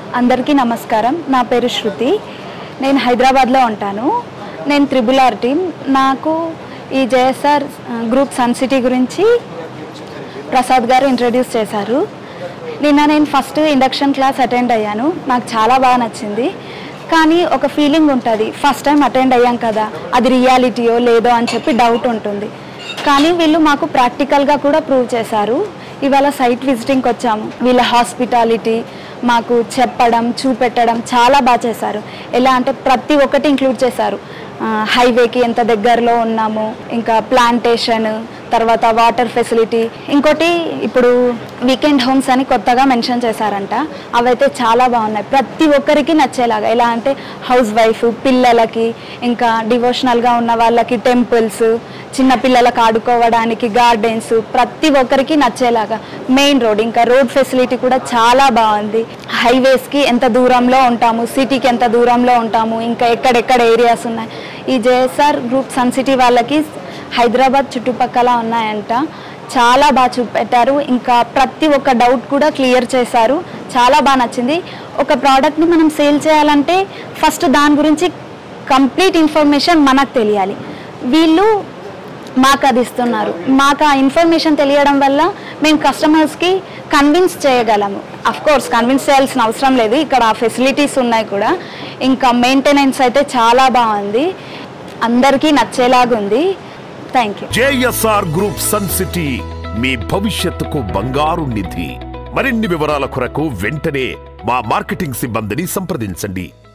అందరికీ నమస్కారం నా పేరు శృతి నేను హైదరాబాద్లో ఉంటాను నేను త్రిబుల్ ఆర్ టీమ్ నాకు ఈ జేఎస్ఆర్ గ్రూప్ సన్ సిటీ గురించి ప్రసాద్ గారు ఇంట్రడ్యూస్ చేశారు నిన్న నేను ఫస్ట్ ఇండక్షన్ క్లాస్ అటెండ్ అయ్యాను నాకు చాలా బాగా నచ్చింది కానీ ఒక ఫీలింగ్ ఉంటుంది ఫస్ట్ టైం అటెండ్ అయ్యాం కదా అది రియాలిటీయో లేదో అని చెప్పి డౌట్ ఉంటుంది కానీ వీళ్ళు మాకు ప్రాక్టికల్గా కూడా ప్రూవ్ చేశారు ఇవాళ సైట్ విజిటింగ్కి వచ్చాము వీళ్ళ హాస్పిటాలిటీ మాకు చెప్పడం చూపెట్టడం చాలా బాగా చేశారు ఎలా అంటే ప్రతి ఒక్కటి ఇంక్లూడ్ చేశారు ఆ, హైవేకి ఎంత దగ్గరలో ఉన్నాము ఇంకా ప్లాంటేషన్ తర్వాత వాటర్ ఫెసిలిటీ ఇంకోటి ఇప్పుడు వీకెండ్ హోమ్స్ అని కొత్తగా మెన్షన్ చేశారంట అవైతే చాలా బాగున్నాయి ప్రతి ఒక్కరికి నచ్చేలాగా ఎలా అంటే హౌస్ వైఫ్ పిల్లలకి ఇంకా డివోషనల్గా ఉన్న వాళ్ళకి టెంపుల్స్ చిన్న పిల్లలకు ఆడుకోవడానికి గార్డెన్స్ ప్రతి ఒక్కరికి నచ్చేలాగా మెయిన్ రోడ్ ఇంకా రోడ్ ఫెసిలిటీ కూడా చాలా బాగుంది హైవేస్కి ఎంత దూరంలో ఉంటాము సిటీకి ఎంత దూరంలో ఉంటాము ఇంకా ఎక్కడెక్కడ ఏరియాస్ ఉన్నాయి ఈ జేఎస్ఆర్ గ్రూప్ సన్ సిటీ వాళ్ళకి హైదరాబాద్ చుట్టుపక్కల ఉన్నాయంట చాలా బాగా చూపెట్టారు ఇంకా ప్రతి ఒక్క డౌట్ కూడా క్లియర్ చేశారు చాలా బాగా నచ్చింది ఒక ప్రోడక్ట్ని మనం సేల్ చేయాలంటే ఫస్ట్ దాని గురించి కంప్లీట్ ఇన్ఫర్మేషన్ మనకు తెలియాలి వీళ్ళు మాకు అది ఇస్తున్నారు మాకు ఆ ఇన్ఫర్మేషన్ తెలియడం వల్ల మేము కస్టమర్స్కి కన్విన్స్ చేయగలము అఫ్ కోర్స్ కన్విన్స్ చేయాల్సిన అవసరం లేదు ఇక్కడ ఆ ఫెసిలిటీస్ ఉన్నాయి కూడా ఇంకా మెయింటెనెన్స్ అయితే చాలా బాగుంది అందరికీ నచ్చేలాగుంది thank you JSR group Sun City మీ భవిష్యత్తుకు బంగారు నిధి మరిన్ని వివరాల కొరకు వెంటనే మా మార్కెటింగ్ సిబ్బందిని సంప్రదించండి